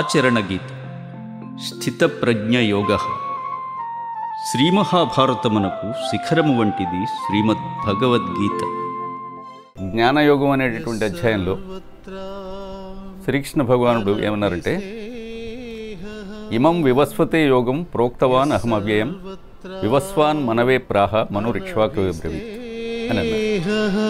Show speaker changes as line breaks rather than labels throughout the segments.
ఆచరణ గీత స్థితప్రజ్ఞయోగ శ్రీమహాభారతమునకు శిఖరము వంటిది శ్రీమద్ భగవద్గీత
జ్ఞానయోగం అనేటటువంటి అధ్యాయంలో శ్రీకృష్ణ భగవానుడు ఏమన్నారంటే ఇమం వివస్వతే యోగం ప్రోక్తవాన్ అహం అవ్యయం వివస్వాన్ మనవే ప్రాహ మను రిక్ష్వాకు బ్రవి అని అన్నారు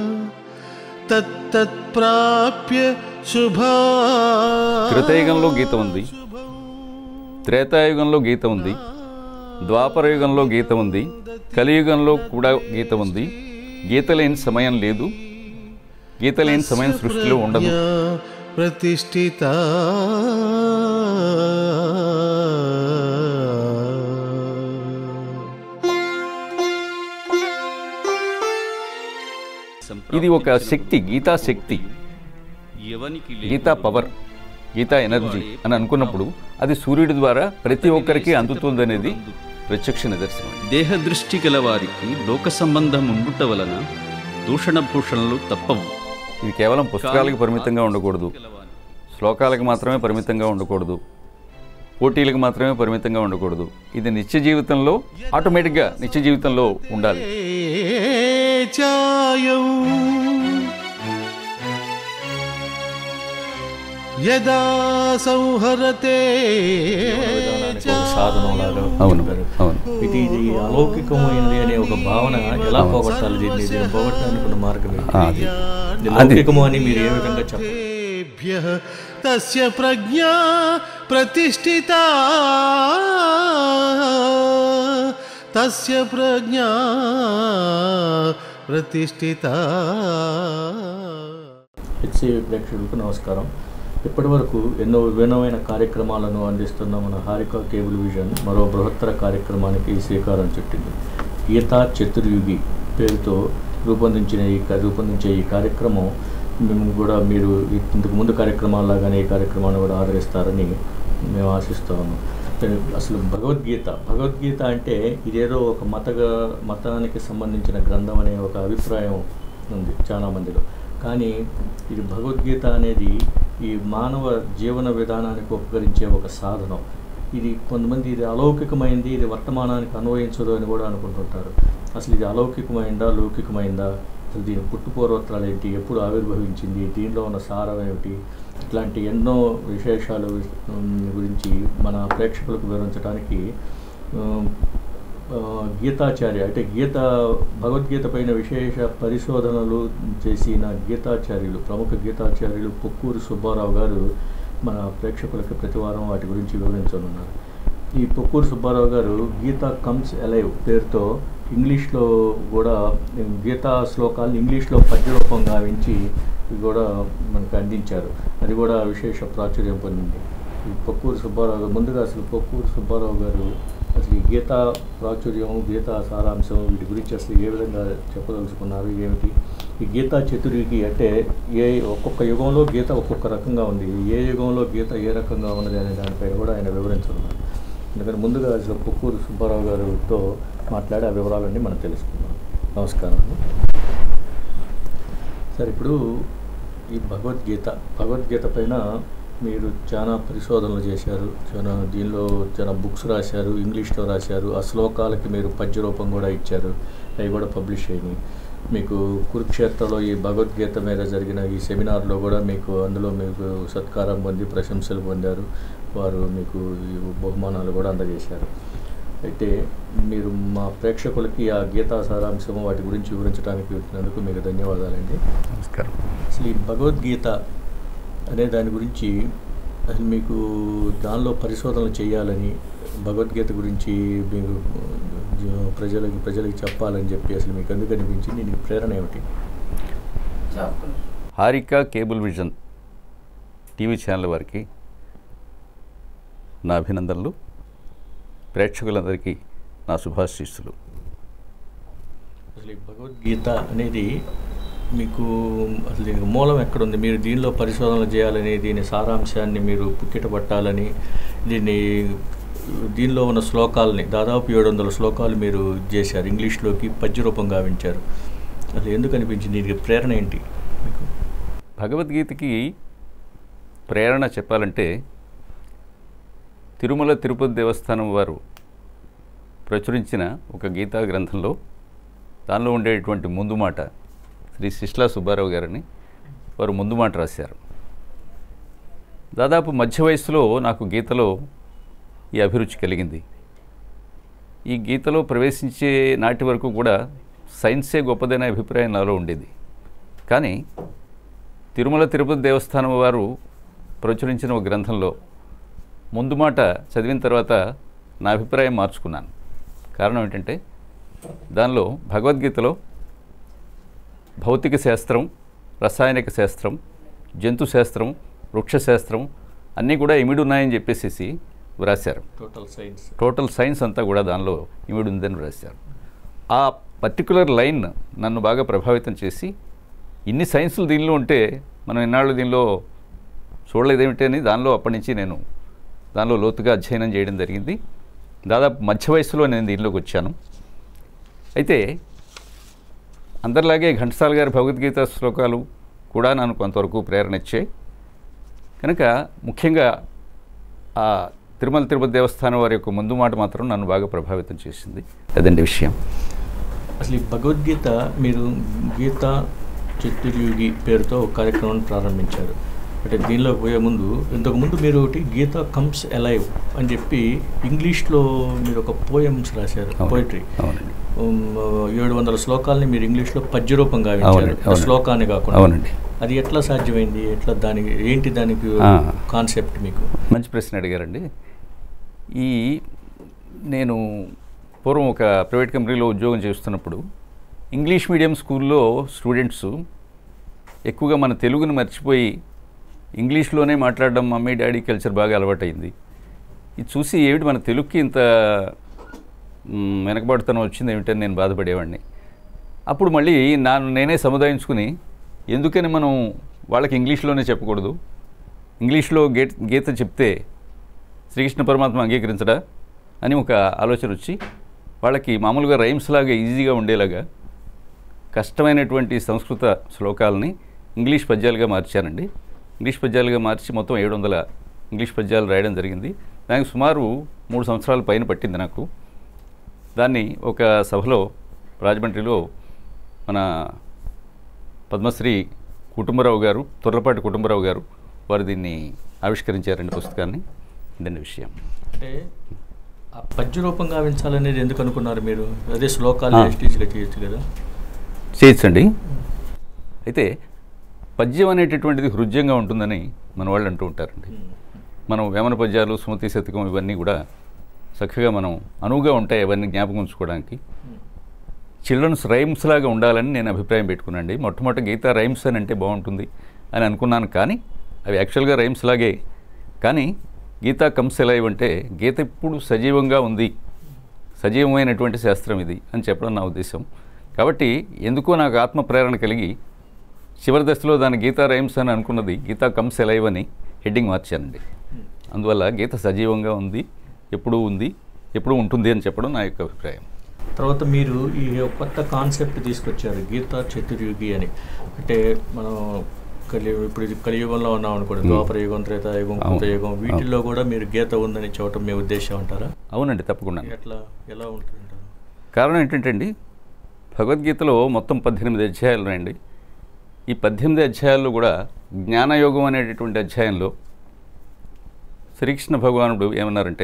తత్తత్ప్రాప్య శుభా
కృతయుగంలో గీత ఉంది త్రేతాయుగంలో గీత ఉంది ద్వాపరయుగంలో గీత ఉంది కలియుగంలో కూడా గీత ఉంది గీత లేని సమయం లేదు గీత లేని సమయం సృష్టిలో ఉండదు
ప్రతిష్ఠిత
ఇది ఒక శక్తి గీతా శక్తి
ఎవనికి
గీతా పవర్ గీతా ఎనర్జీ అని అనుకున్నప్పుడు అది సూర్యుడి ద్వారా ప్రతి ఒక్కరికి అందుతుందనేది ప్రత్యక్ష నిదర్శనం
దేహ దృష్టి గల వారికి లోక సంబంధం ఉండుట వలన దూషణ భూషణలు తప్పవు
ఇది కేవలం పుస్తకాలకు పరిమితంగా ఉండకూడదు శ్లోకాలకు మాత్రమే పరిమితంగా ఉండకూడదు పోటీలకు మాత్రమే పరిమితంగా ఉండకూడదు ఇది నిత్య జీవితంలో ఆటోమేటిక్గా నిత్య జీవితంలో ఉండాలి
చాయం యదా సంహరతే
విధానానికి ఒక సాధనం లాగా
అవును
చెప్పారు.
అవును
ఇది ఇది అలౌకికమైనది అనే ఒక భావన ఎలా పోగొట్టాలి దీన్ని దీన్ని పోగొట్టడానికి ఉన్న మార్గం ఏంటి?
ఆ, అది
ఇది లౌకికము అని మీరు ఏ విధంగా చెప్పారు
तेभ्यः तस्य प्रज्ञा प्रतिष्ठिता तस्य प्रज्ञा प्रतिष्ठिता
హెచ్సివి ప్రేక్షకులకు నమస్కారం ఇప్పటివరకు ఎన్నో విభిన్నమైన కార్యక్రమాలను అందిస్తున్న మన హారిక కేబుల్ విజన్ మరో బృహత్తర కార్యక్రమానికి శ్రీకారం చుట్టింది గీతా చతుర్యుగి పేరుతో రూపొందించిన ఈ క- రూపొందించే ఈ కార్యక్రమం మేము కూడా మీరు ఇంతకు ముందు కార్యక్రమాల్లాగానే ఈ కార్యక్రమాన్ని కూడా ఆదరిస్తారని మేము ఆశిస్తా ఉన్నాం అసలు భగవద్గీత భగవద్గీత అంటే ఇదేదో ఒక మత మతానికి సంబంధించిన గ్రంథం అనే ఒక అభిప్రాయం ఉంది చాలా మందిలో కానీ ఇది భగవద్గీత అనేది ఈ మానవ జీవన విధానానికి ఉపకరించే ఒక సాధనం ఇది కొంతమంది ఇది అలౌకికమైంది ఇది వర్తమానానికి అన్వయించదు అని కూడా అనుకుంటుంటారు అసలు ఇది అలౌకికమైందా లౌకికమైందా అసలు దీని పుట్టుపూర్వత్రాలు ఏంటి ఎప్పుడు ఆవిర్భవించింది దీనిలో ఉన్న సారం ఏమిటి ఇట్లాంటి ఎన్నో విశేషాలు ఉమ్, గురించి మన ప్రేక్షకులకు వివరించడానికి ఉమ్, ఆ, గీతాచార్య అంటే గీత భగవద్గీత పైన విశేష పరిశోధనలు చేసిన గీతాచార్యులు ప్రముఖ గీతాచార్యులు పొక్కూరు సుబ్బారావు గారు మన ప్రేక్షకులకి ప్రతివారం వాటి గురించి వివరించనున్నారు ఈ పొక్కూరు సుబ్బారావు గారు గీతా కమ్స్ ఎలైవ్ పేరుతో ఇంగ్లీష్లో కూడా గీతా శ్లోకాలను ఇంగ్లీష్లో పద్యరూపం గావించి కూడా మనకు అందించారు అది కూడా విశేష ప్రాచుర్యం పొందింది ఈ పొక్కూరు సుబ్బారావు గారు ముందుగా అసలు పొక్కూరు సుబ్బారావు గారు అసలు ఈ గీతా ప్రాచుర్యం గీతా సారాంశం వీటి గురించి అసలు ఏ విధంగా చెప్పదలుచుకున్నారు ఏమిటి ఈ గీతా చతుర్యుగి అంటే ఏ ఒక్కొక్క యుగంలో గీత ఒక్కొక్క రకంగా ఉంది ఏ యుగంలో గీత ఏ రకంగా ఉన్నది అనే దానిపైన కూడా ఆయన వివరించనున్నారు అందుకని ముందుగా అసలు పొక్కూరు సుబ్బారావు గారితో మాట్లాడి ఆ వివరాలన్నీ మనం తెలుసుకుందాం నమస్కారం అండి సార్ ఇప్పుడు ఈ భగవద్గీత భగవద్గీత పైన మీరు చాలా పరిశోధనలు చేశారు చాలా దీనిలో చాలా బుక్స్ రాశారు ఇంగ్లీష్లో రాశారు ఆ శ్లోకాలకి మీరు పద్యరూపం కూడా ఇచ్చారు అవి కూడా పబ్లిష్ అయినాయి మీకు కురుక్షేత్రలో ఈ భగవద్గీత మీద జరిగిన ఈ సెమినార్లో కూడా మీకు అందులో మీకు సత్కారం పొంది ప్రశంసలు పొందారు వారు మీకు ఈ బహుమానాలు కూడా అందజేశారు అయితే మీరు మా ప్రేక్షకులకి ఆ గీతా సారాంశం వాటి గురించి వివరించడానికి వచ్చినందుకు మీకు ధన్యవాదాలండి
నమస్కారం
అసలు ఈ భగవద్గీత అనే దాని గురించి అసలు మీకు దానిలో పరిశోధనలు చేయాలని భగవద్గీత గురించి మీరు జ- ప్రజలకి ప్రజలకి చెప్పాలని చెప్పి అసలు మీకు ఎందుకు అనిపించింది నీ ప్రేరణ ఏమిటి
Harika cable vision TV channel వారికి నా అభినందనలు ప్రేక్షకులందరికీ నా శుభాశీస్సులు
అసలు ఈ భగవద్గీత అనేది మీకు అసలు దీనికి మూలం ఎక్కడుంది మీరు దీనిలో పరిశోధనలు చేయాలని దీని సారాంశాన్ని మీరు పుక్కిట పట్టాలని దీన్ని దీనిలో ఉన్న శ్లోకాలని దాదాపు ఏడు వందల శ్లోకాలు మీరు చేశారు ఇంగ్లీష్లోకి పద్యరూపం గావించారు అసలు ఎందుకు అనిపించింది దీనికి ప్రేరణ ఏంటి మీకు
భగవద్గీతకి ప్రేరణ చెప్పాలంటే తిరుమల తిరుపతి దేవస్థానం వారు ప్రచురించిన ఒక గీతా గ్రంథంలో దానిలో ఉండేటువంటి ముందు మాట శ్రీ శిష్లా సుబ్బారావు గారని వారు ముందు మాట రాశారు దాదాపు మధ్య వయస్సులో నాకు గీతలో ఈ అభిరుచి కలిగింది ఈ గీతలో ప్రవేశించే నాటి వరకు కూడా సైన్సే గొప్పదనే అభిప్రాయం నాలో ఉండేది కానీ తిరుమల తిరుపతి దేవస్థానం వారు ప్రచురించిన ఒక గ్రంథంలో ముందు మాట చదివిన తర్వాత నా అభిప్రాయం మార్చుకున్నాను కారణం ఏంటంటే దానిలో భగవద్గీతలో భౌతిక శాస్త్రం రసాయనిక శాస్త్రం జంతు శాస్త్రం వృక్ష శాస్త్రం అన్నీ కూడా ఇమిడి ఉన్నాయని చెప్పేసి వ్రాశారు
టోటల్ సైన్స్
టోటల్ సైన్స్ అంతా కూడా దానిలో ఇమిడి ఉందని రాశారు ఆ పర్టికులర్ లైన్ నన్ను బాగా ప్రభావితం చేసి ఇన్ని సైన్సులు దీనిలో ఉంటే మనం ఇన్నాళ్ళు దీనిలో చూడలేదేమిటి అని దానిలో అప్పటి నుంచి నేను దానిలో లోతుగా అధ్యయనం చేయడం జరిగింది దాదాపు మధ్య వయసులో నేను దీనిలోకి వచ్చాను అయితే అందరిలాగే ఘంటసాల గారి భగవద్గీత శ్లోకాలు కూడా నన్ను కొంతవరకు ప్రేరణ ఇచ్చాయి కనుక ముఖ్యంగా ఆ తిరుమల తిరుపతి దేవస్థానం వారి యొక్క ముందు మాట మాత్రం నన్ను బాగా ప్రభావితం చేసింది అదండి విషయం
అసలు ఈ భగవద్గీత మీరు గీత చతుర్యుగి పేరుతో ఒక కార్యక్రమాన్ని ప్రారంభించారు అంటే దీనిలో పోయే ముందు ఇంతకుముందు మీరు ఒకటి గీత కమ్స్ అలైవ్ అని చెప్పి ఇంగ్లీష్లో మీరు ఒక పోయమ్స్ రాశారు
అవునండి.
పోయిటరీ
అవునండి
ఏడు వందల శ్లోకాలని మీరు ఇంగ్లీష్లో పద్యరూపంగా గావించారు
అవునండి, అవునండి.
శ్లోకాన్ని కాకుండా
అవునండి
అది ఎట్లా సాధ్యమైంది ఎట్లా దానికి ఏంటి దానికి
ఆ.
కాన్సెప్ట్ మీకు
మంచి ప్రశ్న అడిగారండి ఈ నేను పూర్వం ఒక ప్రైవేట్ కంపెనీలో ఉద్యోగం చేస్తున్నప్పుడు ఇంగ్లీష్ మీడియం స్కూల్లో స్టూడెంట్స్ ఎక్కువగా మన తెలుగుని మర్చిపోయి ఇంగ్లీష్లోనే మాట్లాడడం మమ్మీ డాడీ కల్చర్ బాగా అలవాటైంది ఇది చూసి ఏమిటి మన తెలుగుకి ఇంత మ్, వెనకబడుతనం వచ్చింది ఏమిటని నేను బాధపడేవాడిని అప్పుడు మళ్ళీ నాను నేనే సముదాయించుకుని ఎందుకని మనం వాళ్ళకి ఇంగ్లీష్లోనే చెప్పకూడదు ఇంగ్లీష్లో గీత గీత చెప్తే శ్రీకృష్ణ పరమాత్మ అంగీకరించడా అని ఒక ఆలోచన వచ్చి వాళ్ళకి మామూలుగా రైమ్స్ లాగా ఈజీగా ఉండేలాగా కష్టమైనటువంటి సంస్కృత శ్లోకాలని ఇంగ్లీష్ పద్యాలుగా మార్చానండి ఇంగ్లీష్ పద్యాలుగా మార్చి మొత్తం ఏడు వందల ఇంగ్లీష్ పద్యాలు రాయడం జరిగింది దానికి సుమారు మూడు సంవత్సరాల పైన పట్టింది నాకు దాన్ని ఒక సభలో రాజమండ్రిలో మన పద్మశ్రీ కుటుంబరావు గారు తొర్లపాటి కుటుంబరావు గారు వారు దీన్ని ఆవిష్కరించారండి పుస్తకాన్ని ఇదండి విషయం
అంటే ఆ పద్య రూపంగా గావించాలనేది ఎందుకు అనుకున్నారు మీరు అదే శ్లోకాలు
ఆ.
ఎస్టీస్గా చేయొచ్చు కదా
చేయొచ్చండి అయితే పద్యం అనేటటువంటిది హృద్యంగా ఉంటుందని మన వాళ్ళు అంటూ ఉంటారండి మనం వేమన పద్యాలు సుమతి శతకం ఇవన్నీ కూడా చక్కగా మనం అనువుగా ఉంటాయి అవన్నీ జ్ఞాపకం ఉంచుకోవడానికి చిల్డ్రన్స్ రైమ్స్ లాగా ఉండాలని నేను అభిప్రాయం పెట్టుకున్నాండి మొట్టమొదటి గీత రైమ్స్ అని అంటే బాగుంటుంది అని అనుకున్నాను కానీ అవి యాక్చువల్గా రైమ్స్ లాగే కానీ గీత కమ్స్ ఎలా అంటే గీత ఇప్పుడు సజీవంగా ఉంది సజీవమైనటువంటి శాస్త్రం ఇది అని చెప్పడం నా ఉద్దేశం కాబట్టి ఎందుకో నాకు ఆత్మ ప్రేరణ కలిగి చివరి దశలో దాని గీతా రైమ్స్ అని అనుకున్నది గీతా కమ్స్ ఎలైవ్ అని హెడ్డింగ్ మార్చానండి అందువల్ల గీత సజీవంగా ఉంది ఎప్పుడూ ఉంది ఎప్పుడూ ఉంటుంది అని చెప్పడం నా యొక్క అభిప్రాయం
తర్వాత మీరు ఈ కొత్త కాన్సెప్ట్ తీసుకొచ్చారు గీత చతుర్యుగి అని అంటే మనం కలి ఇప్పుడు ఇది కలియుగంలో ఉన్నాం అనుకోండి ద్వాపర యుగం త్రేతాయుగం
అవును.
కృతయుగం వీటిల్లో కూడా మీరు గీత ఉందని చెప్పడం మీ ఉద్దేశం అంటారా
అవునండి తప్పకుండా
ఎట్లా ఎలా ఉంటుందంటారు
కారణం ఏంటంటే అండి భగవద్గీతలో మొత్తం పద్దెనిమిది అధ్యాయాలు ఉన్నాయండి ఈ పద్దెనిమిది అధ్యాయాల్లో కూడా జ్ఞానయోగం అనేటటువంటి అధ్యాయంలో శ్రీకృష్ణ భగవానుడు ఏమన్నారంటే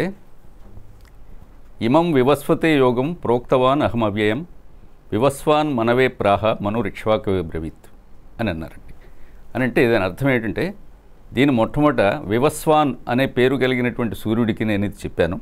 ఇమం వివస్వతే యోగం ప్రోక్తవాన్ అహం అవ్యయం వివస్వాన్ మనవే ప్రాహ మను రిక్ష్వాకవే బ్రవీత్ అని అన్నారండి అని అంటే దాని అర్థం ఏంటంటే దీని మొట్టమొదట వివస్వాన్ అనే పేరు కలిగినటువంటి సూర్యుడికి నేను ఇది చెప్పాను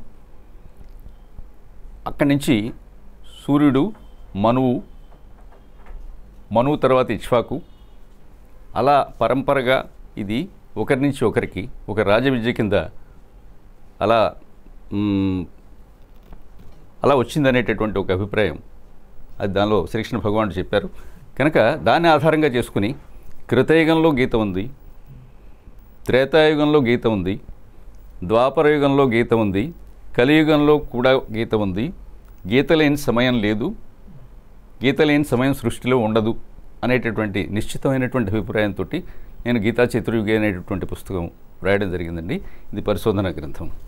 అక్కడి నుంచి సూర్యుడు మనువు మనువు తర్వాత ఇక్ష్వాకు అలా పరంపరగా ఇది ఒకరి నుంచి ఒకరికి ఒక రాజవిద్య కింద అలా మ్, అలా వచ్చిందనేటటువంటి ఒక అభిప్రాయం అది దానిలో శ్రీకృష్ణ భగవానుడు చెప్పారు కనుక దాన్ని ఆధారంగా చేసుకుని కృతయుగంలో గీత ఉంది త్రేతాయుగంలో గీత ఉంది ద్వాపరయుగంలో గీత ఉంది కలియుగంలో కూడా గీత ఉంది గీత లేని సమయం లేదు గీత లేని సమయం సృష్టిలో ఉండదు అనేటటువంటి నిశ్చితమైనటువంటి అభిప్రాయంతో నేను గీతా చతుర్యుగి అనేటటువంటి పుస్తకం రాయడం జరిగిందండి ఇది పరిశోధన గ్రంథం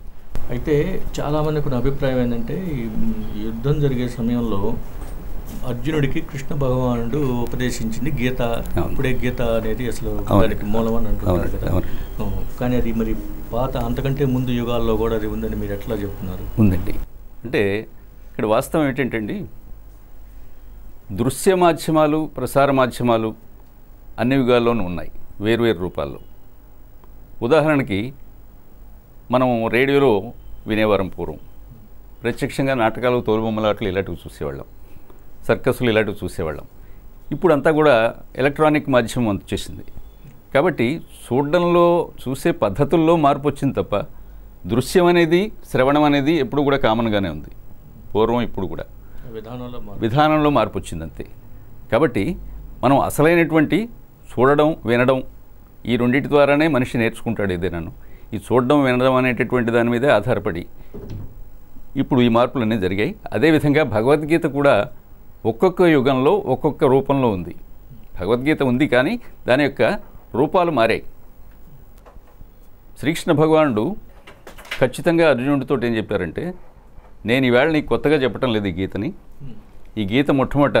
అయితే చాలామందికి ఉన్న అభిప్రాయం ఏంటంటే ఈ యుద్ధం జరిగే సమయంలో అర్జునుడికి కృష్ణ భగవానుడు ఉపదేశించింది గీత
అవును.
ఇప్పుడే గీత అనేది అసలు
అవును.
దానికి మూలం అని అంటున్నారు
అవును,
కదా
అవును.
అవును. కానీ అది మరి పాత అంతకంటే ముందు యుగాల్లో కూడా అది ఉందని మీరు ఎట్లా చెప్తున్నారు
ఉందండి అంటే ఇక్కడ వాస్తవం ఏంటంటే అండి దృశ్య మాధ్యమాలు ప్రసార మాధ్యమాలు అన్ని యుగాల్లోనూ ఉన్నాయి వేరువేరు రూపాల్లో ఉదాహరణకి మనం రేడియోలో వినేవారం పూర్వం ప్రత్యక్షంగా నాటకాలు తోలుబొమ్మలాటలు ఇలాంటివి చూసేవాళ్ళం సర్కస్లు ఇలాంటివి చూసేవాళ్ళం ఇప్పుడు అంతా కూడా ఎలక్ట్రానిక్ మాధ్యమం వచ్చేసింది కాబట్టి చూడడంలో చూసే పద్ధతుల్లో మార్పు వచ్చింది తప్ప దృశ్యం అనేది శ్రవణం అనేది ఎప్పుడు కూడా కామన్గానే ఉంది పూర్వం ఇప్పుడు కూడా
విధానంలో మార్పు.
విధానంలో మార్పు వచ్చింది అంతే కాబట్టి మనం అసలైనటువంటి చూడడం వినడం ఈ రెండింటి ద్వారానే మనిషి నేర్చుకుంటాడు ఏదైనాను ఈ చూడడం వినడం అనేటటువంటి దాని మీదే ఆధారపడి ఇప్పుడు ఈ మార్పులు అనేవి జరిగాయి అదేవిధంగా భగవద్గీత కూడా ఒక్కొక్క యుగంలో ఒక్కొక్క రూపంలో ఉంది భగవద్గీత ఉంది కానీ దాని యొక్క రూపాలు మారాయి శ్రీకృష్ణ భగవానుడు ఖచ్చితంగా అర్జునుడితో ఏం చెప్పారంటే నేను ఈవేళ నీకు కొత్తగా చెప్పటం లేదు ఈ గీతని ఈ గీత మొట్టమొదట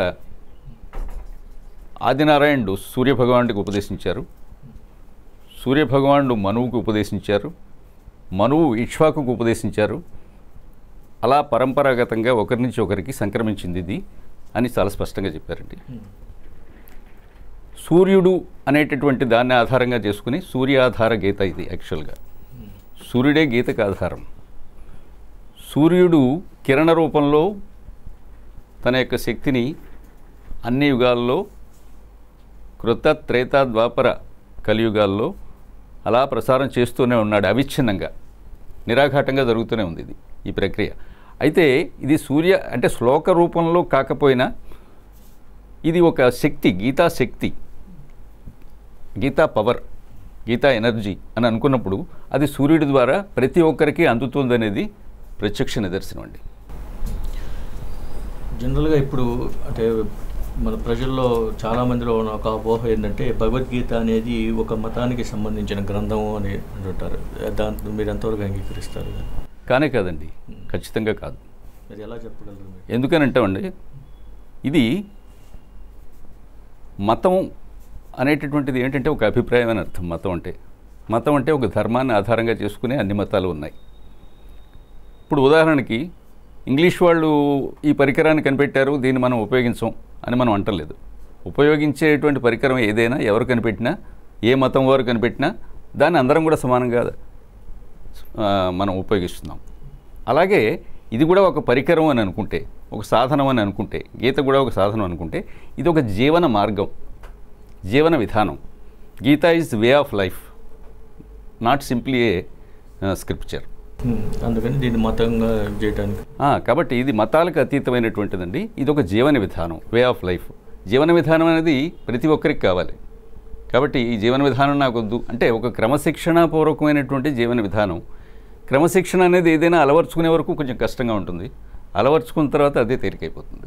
ఆదినారాయణుడు సూర్యభగవానుడికి ఉపదేశించారు సూర్యభగవానుడు మనువుకు ఉపదేశించారు మనువు ఇక్ష్వాకుకు ఉపదేశించారు అలా పరంపరాగతంగా ఒకరి నుంచి ఒకరికి సంక్రమించింది ఇది అని చాలా స్పష్టంగా చెప్పారండి సూర్యుడు అనేటటువంటి దాన్ని ఆధారంగా చేసుకుని సూర్యాధార గీత ఇది యాక్చువల్గా సూర్యుడే గీతకు ఆధారం సూర్యుడు కిరణ రూపంలో తన యొక్క శక్తిని అన్ని యుగాల్లో కృత త్రేత ద్వాపర కలియుగాల్లో అలా ప్రసారం చేస్తూనే ఉన్నాడు అవిచ్ఛిన్నంగా నిరాఘాటంగా జరుగుతూనే ఉంది ఇది ఈ ప్రక్రియ అయితే ఇది సూర్య అంటే శ్లోక రూపంలో కాకపోయినా ఇది ఒక శక్తి గీతా శక్తి గీతా పవర్ గీతా ఎనర్జీ అని అనుకున్నప్పుడు అది సూర్యుడి ద్వారా ప్రతి ఒక్కరికి అందుతుందనేది ప్రత్యక్ష నిదర్శనం అండి
జనరల్గా ఇప్పుడు అంటే మన ప్రజల్లో చాలా మందిలో ఉన్న ఒక అపోహ ఏంటంటే భగవద్గీత అనేది ఒక మతానికి సంబంధించిన గ్రంథము అని అంటుంటారు దాంతో మీరు ఎంతవరకు అంగీకరిస్తారు
కానే కాదండి ఖచ్చితంగా కాదు
మీరు ఎలా చెప్పగలరు మీరు
ఎందుకని అంటామండి ఇది మతం అనేటటువంటిది ఏంటంటే ఒక అభిప్రాయం అని అర్థం మతం అంటే మతం అంటే ఒక ధర్మాన్ని ఆధారంగా చేసుకునే అన్ని మతాలు ఉన్నాయి ఇప్పుడు ఉదాహరణకి ఇంగ్లీష్ వాళ్ళు ఈ పరికరాన్ని కనిపెట్టారు దీన్ని మనం ఉపయోగించం అని మనం అంటలేదు ఉపయోగించేటువంటి పరికరం ఏదైనా ఎవరు కనిపెట్టినా ఏ మతం వారు కనిపెట్టినా దాన్ని అందరం కూడా సమానంగా ఆ, మనం ఉపయోగిస్తున్నాం అలాగే ఇది కూడా ఒక పరికరం అని అనుకుంటే ఒక సాధనం అని అనుకుంటే గీత కూడా ఒక సాధనం అనుకుంటే ఇది ఒక జీవన మార్గం జీవన విధానం Gita is way of life not simply a scripture
um, అందుకని దీన్ని మతంగా చేయడానికి
కాబట్టి ఇది మతాలకు అతీతమైనటువంటిదండి ఇది ఒక జీవన విధానం వే ఆఫ్ లైఫ్ జీవన విధానం అనేది ప్రతి ఒక్కరికి కావాలి కాబట్టి ఈ జీవన విధానం నాకు వద్దు అంటే ఒక క్రమశిక్షణాపూర్వకమైనటువంటి జీవన విధానం క్రమశిక్షణ అనేది ఏదైనా అలవర్చుకునే వరకు కొంచెం కష్టంగా ఉంటుంది అలవర్చుకున్న తర్వాత అదే తేలికైపోతుంది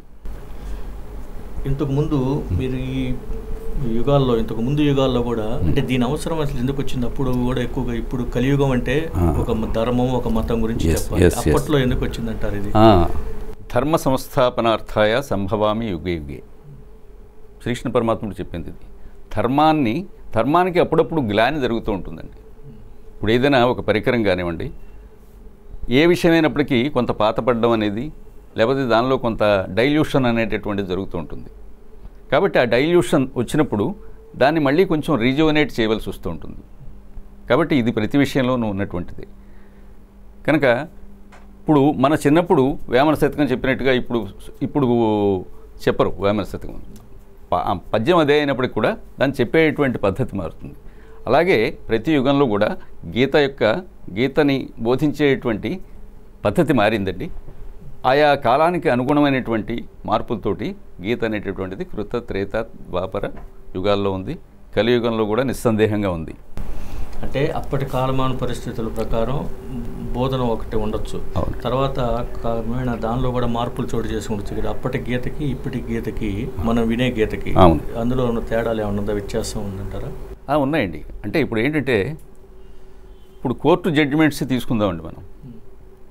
ఇంతకు ముందు మీరు ఈ యుగాల్లో ఇంతకు ముందు యుగాల్లో కూడా అంటే దీని అవసరం అసలు ఎందుకు వచ్చింది అప్పుడు కూడా ఎక్కువగా ఇప్పుడు కలియుగం అంటే
ఆ.
ఒక ధర్మం ఒక మతం గురించి
Yes,
చెప్పాలి
yes, yes.
అప్పట్లో ఎందుకు వచ్చిందంటారు ఇది
ఆ, ధర్మ సంస్థాపనార్థాయ సంభవామి యుగే యుగే శ్రీకృష్ణ పరమాత్ముడు చెప్పింది ఇది ధర్మాన్ని ధర్మానికి అప్పుడప్పుడు గ్లాని జరుగుతూ ఉంటుందండి ఇప్పుడు ఏదైనా ఒక పరికరం కానివ్వండి ఏ విషయమైనప్పటికీ కొంత పాతపడడం అనేది లేకపోతే దానిలో కొంత డైల్యూషన్ అనేటటువంటిది జరుగుతూ ఉంటుంది కాబట్టి ఆ డైల్యూషన్ వచ్చినప్పుడు దాన్ని మళ్ళీ కొంచెం రీజువనేట్ చేయవలసి వస్తూ ఉంటుంది కాబట్టి ఇది ప్రతి విషయంలోనూ ఉన్నటువంటిది కనుక ఇప్పుడు మన చిన్నప్పుడు వేమన శతకం చెప్పినట్టుగా ఇప్పుడు ఇప్పుడు చెప్పరు వేమన శతకం ప- ఆ పద్యం అదే అయినప్పటికీ కూడా దాన్ని చెప్పేటువంటి పద్ధతి మారుతుంది అలాగే ప్రతి యుగంలో కూడా గీత యొక్క గీతని బోధించేటువంటి పద్ధతి మారిందండి ఆయా కాలానికి అనుగుణమైనటువంటి మార్పులతోటి గీత అనేటటువంటిది కృత త్రేత ద్వాపర యుగాల్లో ఉంది కలియుగంలో కూడా నిస్సందేహంగా ఉంది
అంటే అప్పటి కాలమాన పరిస్థితుల ప్రకారం బోధన ఒకటి ఉండొచ్చు
అవును.
తర్వాత క్రమేణ దానిలో కూడా మార్పులు చోటు చేసి ఉండొచ్చు ఇక్కడ అప్పటి గీతకి ఇప్పటి గీతకి మనం వినే గీతకి
అవును.
అందులో ఉన్న తేడాలు ఏమన్నా ఉందా వ్యత్యాసం ఉందంటారా
ఆ, ఉన్నాయండి అంటే ఇప్పుడు ఏంటంటే ఇప్పుడు కోర్టు జడ్జిమెంట్స్ తీసుకుందామండి మనం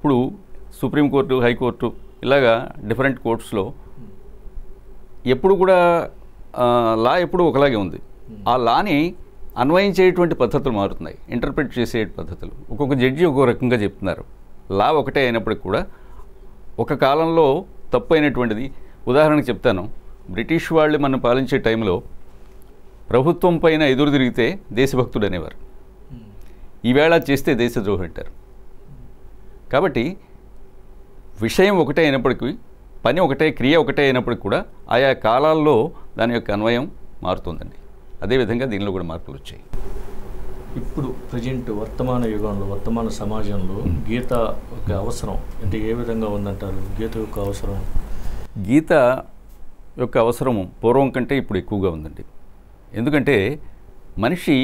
ఇప్పుడు సుప్రీంకోర్టు హైకోర్టు ఇలాగా డిఫరెంట్ కోర్ట్స్లో ఎప్పుడు కూడా ఆ, లా ఎప్పుడు ఒకలాగే ఉంది ఆ లాని అన్వయించేటువంటి పద్ధతులు మారుతున్నాయి ఇంటర్ప్రిట్ చేసే పద్ధతులు ఒక్కొక్క జడ్జి ఒక్కొక్క రకంగా చెప్తున్నారు లా ఒకటే అయినప్పటికి కూడా ఒక కాలంలో తప్పు అయినటువంటిది ఉదాహరణకు చెప్తాను బ్రిటిష్ వాళ్ళు మనం పాలించే టైంలో ప్రభుత్వం పైన ఎదురు తిరిగితే దేశభక్తుడు అనేవారు ఈవేళ చేస్తే దేశద్రోహి అంటారు కాబట్టి విషయం ఒకటే అయినప్పటికీ పని ఒకటే క్రియ ఒకటే అయినప్పటికీ కూడా ఆయా కాలాల్లో దాని యొక్క అన్వయం మారుతుందండి అదేవిధంగా దీనిలో కూడా మార్పులు వచ్చాయి
ఇప్పుడు ప్రజెంట్ వర్తమాన యుగంలో వర్తమాన సమాజంలో గీత ఒక అవసరం అంటే ఏ విధంగా ఉందంటారు గీత యొక్క అవసరం
గీత యొక్క అవసరం పూర్వం కంటే ఇప్పుడు ఎక్కువగా ఉందండి ఎందుకంటే మనిషి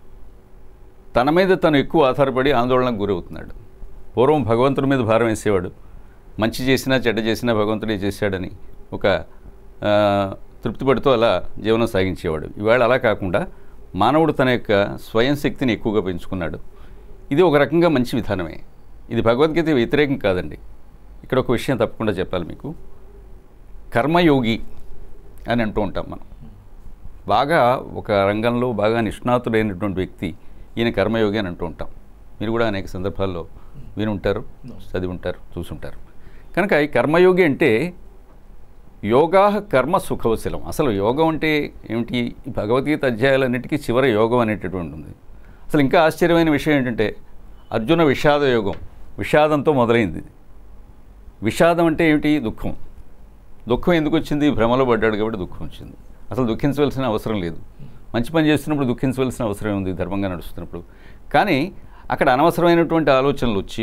తన మీద తను ఎక్కువ ఆధారపడి ఆందోళనకు గురవుతున్నాడు పూర్వం భగవంతుడి మీద భారం వేసేవాడు మంచి చేసినా చెడ్డ చేసినా భగవంతుడే చేశాడని ఒక ఆ, తృప్తి పడుతూ అలా జీవనం సాగించేవాడు ఇవాళ అలా కాకుండా మానవుడు తన యొక్క స్వయం శక్తిని ఎక్కువగా పెంచుకున్నాడు ఇది ఒక రకంగా మంచి విధానమే ఇది భగవద్గీత వ్యతిరేకం కాదండి ఇక్కడ ఒక విషయం తప్పకుండా చెప్పాలి మీకు కర్మయోగి అని అంటూ ఉంటాం మనం బాగా ఒక రంగంలో బాగా నిష్ణాతుడైనటువంటి వ్యక్తి ఈయన కర్మయోగి అని అంటూ ఉంటాం మీరు కూడా అనేక సందర్భాల్లో విని ఉంటారు చదివి ఉంటారు చూసుంటారు కనుక ఈ కర్మయోగి అంటే యోగా కర్మ సుఖవశలం అసలు యోగం అంటే ఏమిటి ఈ భగవద్గీత అధ్యాయాలన్నిటికీ చివరి యోగం అనేటటువంటి ఉంది అసలు ఇంకా ఆశ్చర్యమైన విషయం ఏంటంటే అర్జున విషాద యోగం విషాదంతో మొదలైంది ఇది. విషాదం అంటే ఏమిటి దుఃఖం దుఃఖం ఎందుకు వచ్చింది భ్రమలో పడ్డాడు కాబట్టి దుఃఖం వచ్చింది అసలు దుఃఖించవలసిన అవసరం లేదు మంచి పని చేస్తున్నప్పుడు దుఃఖించవలసిన అవసరం ఉంది ధర్మంగా నడుస్తున్నప్పుడు కానీ అక్కడ అనవసరమైనటువంటి ఆలోచనలు వచ్చి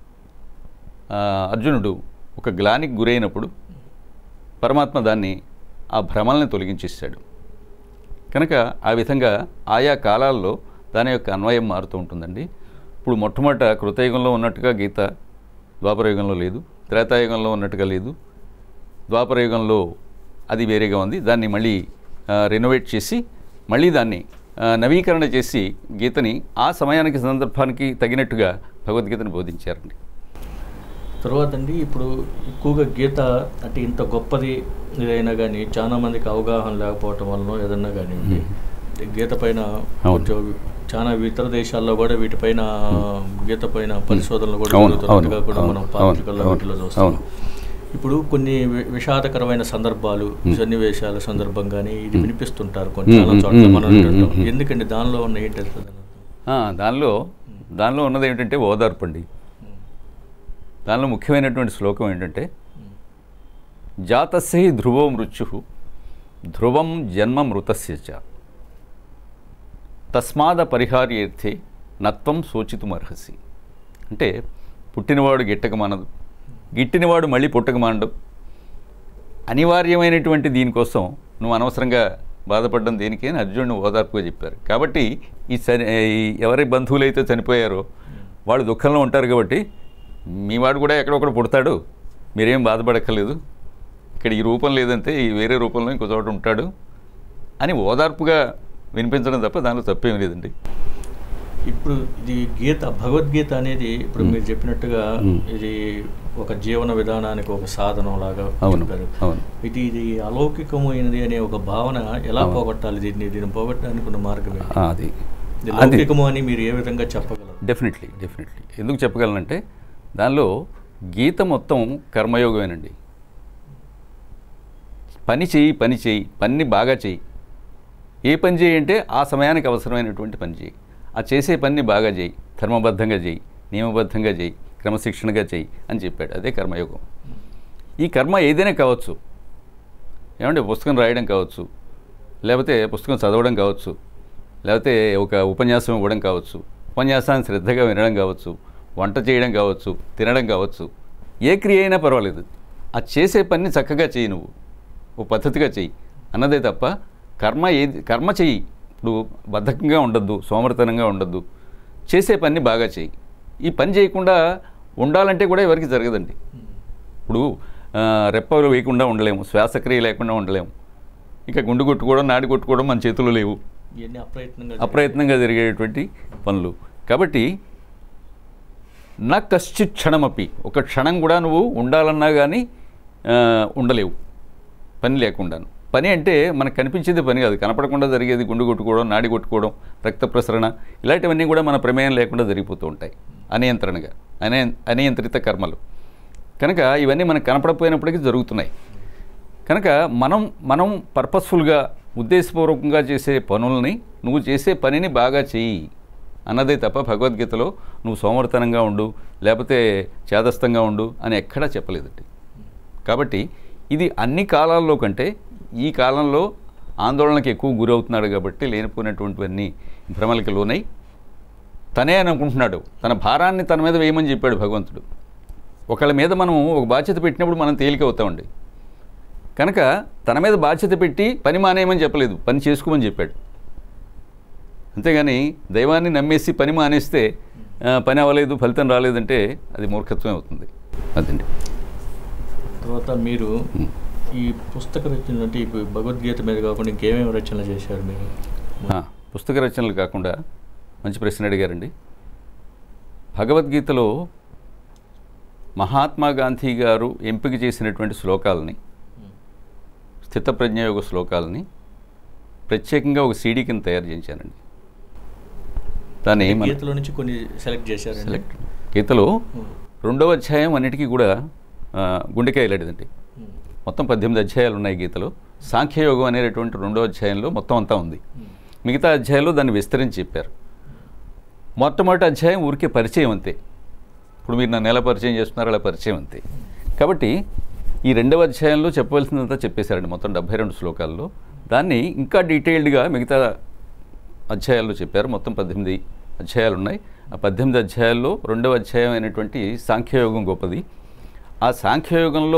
ఆ, అర్జునుడు ఒక గ్లానికి గురైనప్పుడు పరమాత్మ దాన్ని ఆ భ్రమల్ని తొలగించేశాడు కనుక ఆ విధంగా ఆయా కాలాల్లో దాని యొక్క అన్వయం మారుతూ ఉంటుందండి ఇప్పుడు మొట్టమొదట కృతయుగంలో ఉన్నట్టుగా గీత ద్వాపరయుగంలో లేదు త్రేతాయుగంలో ఉన్నట్టుగా లేదు ద్వాపరయుగంలో అది వేరేగా ఉంది దాన్ని మళ్ళీ రెనోవేట్ చేసి మళ్ళీ దాన్ని ఆ, నవీకరణ చేసి గీతని ఆ సమయానికి సందర్భానికి తగినట్టుగా భగవద్గీతను బోధించారండి
తర్వాత అండి ఇప్పుడు ఎక్కువగా గీత అంటే ఇంత గొప్పది ఏదైనా కానీ చాలా మందికి అవగాహన లేకపోవటం వలన ఏదన్నా కానీ గీత పైన
అవును.
కొంచెం చాలా ఇతర దేశాల్లో కూడా వీటిపైన గీత పైన పరిశోధనలు కూడా
అవును,
జరుగుతున్నట్టుగా
అవును,
కూడా మనం
అవును,
పత్రికల్లో
అవును,
వీటిలో చూస్తాం
అవును.
ఇప్పుడు కొన్ని వి- విషాదకరమైన సందర్భాలు సన్నివేశాల సందర్భంగానే ఇది వినిపిస్తుంటారు కొన్ని చాలా
మ్మ్,
చోట్ల
మ్మ్,
మనం
మ్మ్,
వింటుంటాం.
మ్మ్.
ఎందుకండి దానిలో ఉన్న ఏంటి అసలు?
ఆ, దానిలో దానిలో ఉన్నది ఏమిటంటే ఓదార్పండి దానిలో ముఖ్యమైనటువంటి శ్లోకం ఏంటంటే జాతస్య హి ధ్రువో మృత్యు ధ్రువం జన్మ మృతస్య చ తస్మాద పరిహార్యేర్థే నత్వం శోచితుమర్హసి అంటే పుట్టినవాడు గిట్టక మానదు గిట్టినవాడు మళ్ళీ పుట్టక మానడు అనివార్యమైనటువంటి దీనికోసం నువ్వు అనవసరంగా బాధపడడం దేనికి అని అర్జునుడు ఓదార్పుగా చెప్పారు కాబట్టి ఈ సరి ఈ ఎవరి బంధువులైతే చనిపోయారో వాళ్ళు దుఃఖంలో ఉంటారు కాబట్టి మీ వాడు కూడా ఎక్కడొక్కడ పుడతాడు మీరేం బాధపడక్కర్లేదు ఇక్కడ ఈ రూపం లేదంటే ఈ వేరే రూపంలో ఇంకో చోట ఉంటాడు అని ఓదార్పుగా వినిపించడం తప్ప దానిలో తప్పేం లేదండి
ఇప్పుడు ఇది గీత భగవద్గీత అనేది ఇప్పుడు
మ్మ్.
మీరు చెప్పినట్టుగా
మ్మ్.
ఇది ఒక జీవన విధానానికి ఒక సాధనం లాగా
అవును
చెప్పారు.
అవును
ఇది ఇది అలౌకికమైనది అనే ఒక భావన ఎలా
అవును.
పోగొట్టాలి దీన్ని దీన్ని పోగొట్టడానికి ఉన్న మార్గమే
ఆ, అది
ఇది
అది
లౌకికము అని మీరు ఏ విధంగా చెప్పగలరు
డెఫినెట్లీ డెఫినెట్లీ ఎందుకు చెప్పగలనంటే దానిలో గీత మొత్తం కర్మయోగమేనండి పని చేయి పని చేయి పని బాగా చేయి ఏ పని చేయి అంటే ఆ సమయానికి అవసరమైనటువంటి పని చేయి ఆ చేసే పనిని బాగా చేయి ధర్మబద్ధంగా చేయి నియమబద్ధంగా చేయి క్రమశిక్షణగా చేయి అని చెప్పాడు అదే కర్మయోగం ఈ కర్మ ఏదైనా కావచ్చు ఏమంటే పుస్తకం రాయడం కావచ్చు లేకపోతే పుస్తకం చదవడం కావచ్చు లేకపోతే ఒక ఉపన్యాసం ఇవ్వడం కావచ్చు ఉపన్యాసాన్ని శ్రద్ధగా వినడం కావచ్చు వంట చేయడం కావచ్చు తినడం కావచ్చు ఏ క్రియ అయినా పర్వాలేదు ఆ చేసే పని చక్కగా చేయి నువ్వు ఓ పద్ధతిగా చెయ్యి అన్నదే తప్ప కర్మ ఏది కర్మ చెయ్యి ఇప్పుడు బద్ధకంగా ఉండద్దు సోమరితనంగా ఉండద్దు చేసే పని బాగా చెయ్యి ఈ పని చేయకుండా ఉండాలంటే కూడా ఎవరికి జరగదండి ఇప్పుడు ఆ, రెప్పలు వేయకుండా ఉండలేము శ్వాసక్రియ లేకుండా ఉండలేము ఇంకా గుండు కొట్టుకోవడం నాడి కొట్టుకోవడం మన చేతుల్లో లేవు
ఇవన్నీ అప్రయత్నంగా
అప్రయత్నంగా జరిగేటువంటి పనులు కాబట్టి నా కశ్చిత్ క్షణమపి ఒక క్షణం కూడా నువ్వు ఉండాలన్నా కానీ ఆ, ఉండలేవు పని లేకుండాను పని అంటే మనకు కనిపించేది పని కాదు కనపడకుండా జరిగేది గుండు కొట్టుకోవడం నాడి కొట్టుకోవడం రక్త ప్రసరణ ఇలాంటివన్నీ కూడా మన ప్రమేయం లేకుండా జరిగిపోతూ ఉంటాయి అనియంత్రణగా అనే అనియంత్రిత కర్మలు కనుక ఇవన్నీ మనకు కనపడపోయినప్పటికీ జరుగుతున్నాయి కనుక మనం మనం పర్పస్ఫుల్గా ఉద్దేశపూర్వకంగా చేసే పనుల్ని నువ్వు చేసే పనిని బాగా చెయ్యి అన్నదే తప్ప భగవద్గీతలో నువ్వు సోమర్తనంగా ఉండు లేకపోతే చేదస్తంగా ఉండు అని ఎక్కడా చెప్పలేదండి కాబట్టి ఇది అన్ని కాలాల్లో కంటే ఈ కాలంలో ఆందోళనకి ఎక్కువ గురవుతున్నాడు కాబట్టి లేనిపోయినటువంటివన్నీ భ్రమలకి లోనై తనే అని అనుకుంటున్నాడు తన భారాన్ని తన మీద వేయమని చెప్పాడు భగవంతుడు ఒకళ్ళ మీద మనం ఒక బాధ్యత పెట్టినప్పుడు మనం తేలిక అవుతామండి కనుక తన మీద బాధ్యత పెట్టి పని మానేయమని చెప్పలేదు పని చేసుకోమని చెప్పాడు అంతేగాని దైవాన్ని నమ్మేసి పని మానేస్తే ఆ, పని అవ్వలేదు ఫలితం రాలేదంటే అది మూర్ఖత్వమే అవుతుంది అదండి
తర్వాత మీరు ఈ పుస్తక రచన అంటే ఇప్పుడు భగవద్గీత మీద కాకుండా ఇంకేమేమి రచనలు చేశారు మీరు
ఆ, పుస్తక రచనలు కాకుండా మంచి ప్రశ్న అడిగారండి భగవద్గీతలో మహాత్మా గాంధీ గారు ఎంపిక చేసినటువంటి శ్లోకాలని స్థితప్రజ్ఞయోగ శ్లోకాలని ప్రత్యేకంగా ఒక సీడీ కింద తయారు చేయించానండి దాన్ని మన
గీతలో నుంచి కొన్ని సెలెక్ట్ చేశారు
సెలెక్ట్ గీతలో రెండవ అధ్యాయం అన్నిటికీ కూడా ఆ, గుండెకాయ లాంటిదండి మొత్తం పద్దెనిమిది అధ్యాయాలు ఉన్నాయి గీతలో సాంఖ్యయోగం అనేటటువంటి రెండో అధ్యాయంలో మొత్తం అంతా ఉంది మిగతా అధ్యాయంలో దాన్ని విస్తరించి చెప్పారు మొట్టమొదటి అధ్యాయం ఊరికే పరిచయం అంతే ఇప్పుడు మీరు నన్ను ఎలా పరిచయం చేస్తున్నారో అలా పరిచయం అంతే కాబట్టి ఈ రెండవ అధ్యాయంలో చెప్పవలసిందంతా చెప్పేశారండి మొత్తం డెబ్బై రెండు శ్లోకాల్లో దాన్ని ఇంకా డీటెయిల్డ్గా మిగతా అధ్యాయాల్లో చెప్పారు మొత్తం పద్దెనిమిది అధ్యాయాలు ఉన్నాయి ఆ పద్దెనిమిది అధ్యాయాల్లో రెండవ అధ్యాయం అయినటువంటి సాంఖ్యయోగం గొప్పది ఆ సాంఖ్యయోగంలో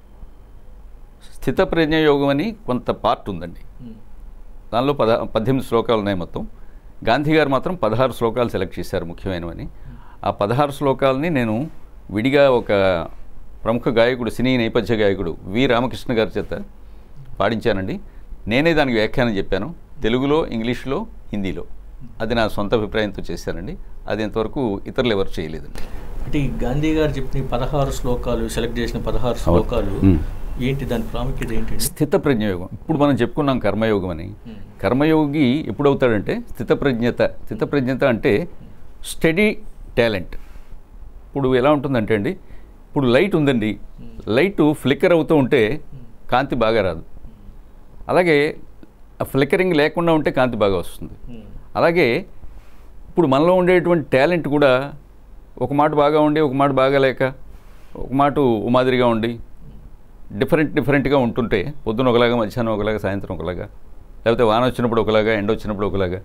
స్థితప్రజ్ఞ యోగం అని కొంత పార్ట్ ఉందండి దానిలో పద పద్దెనిమిది శ్లోకాలు ఉన్నాయి మొత్తం గాంధీ గారు మాత్రం పదహారు శ్లోకాలు సెలెక్ట్ చేశారు ముఖ్యమైనవని ఆ పదహారు శ్లోకాలని నేను విడిగా ఒక ప్రముఖ గాయకుడు సినీ నేపథ్య గాయకుడు వి రామకృష్ణ గారి చేత పాడించానండి నేనే దానికి వ్యాఖ్యానం చెప్పాను తెలుగులో ఇంగ్లీష్లో హిందీలో అది నా సొంత అభిప్రాయంతో చేశానండి అది ఇంతవరకు ఇతరులు ఎవరు చేయలేదండి
అంటే ఈ గాంధీ గారు చెప్పిన ఈ పదహారు శ్లోకాలు సెలెక్ట్ చేసిన పదహారు శ్లోకాలు
మ్మ్.
ఏంటి దాని ప్రాముఖ్యత ఏంటండి
స్థిత ప్రజ్ఞయోగం ఇప్పుడు మనం చెప్పుకున్నాం కర్మయోగం అని కర్మయోగి ఎప్పుడు అవుతాడంటే స్థితప్రజ్ఞత స్థితప్రజ్ఞత అంటే స్టడీ టాలెంట్ ఇప్పుడు ఎలా ఉంటుందంటే అండి ఇప్పుడు లైట్ ఉందండి లైట్ ఫ్లిక్కర్ అవుతూ ఉంటే కాంతి బాగా రాదు అలాగే ఆ ఫ్లిక్కరింగ్ లేకుండా ఉంటే కాంతి బాగా వస్తుంది అలాగే ఇప్పుడు మనలో ఉండేటువంటి టాలెంట్ కూడా ఒక మాట బాగా ఉండి ఒక మాట బాగా లేక ఒక మాట ఓ మాదిరిగా ఉండి డిఫరెంట్ డిఫరెంట్గా ఉంటుంటే పొద్దున ఒకలాగా మధ్యాహ్నం ఒకలాగా సాయంత్రం ఒకలాగా లేకపోతే వాన వచ్చినప్పుడు ఒకలాగా ఎండ వచ్చినప్పుడు ఒకలాగా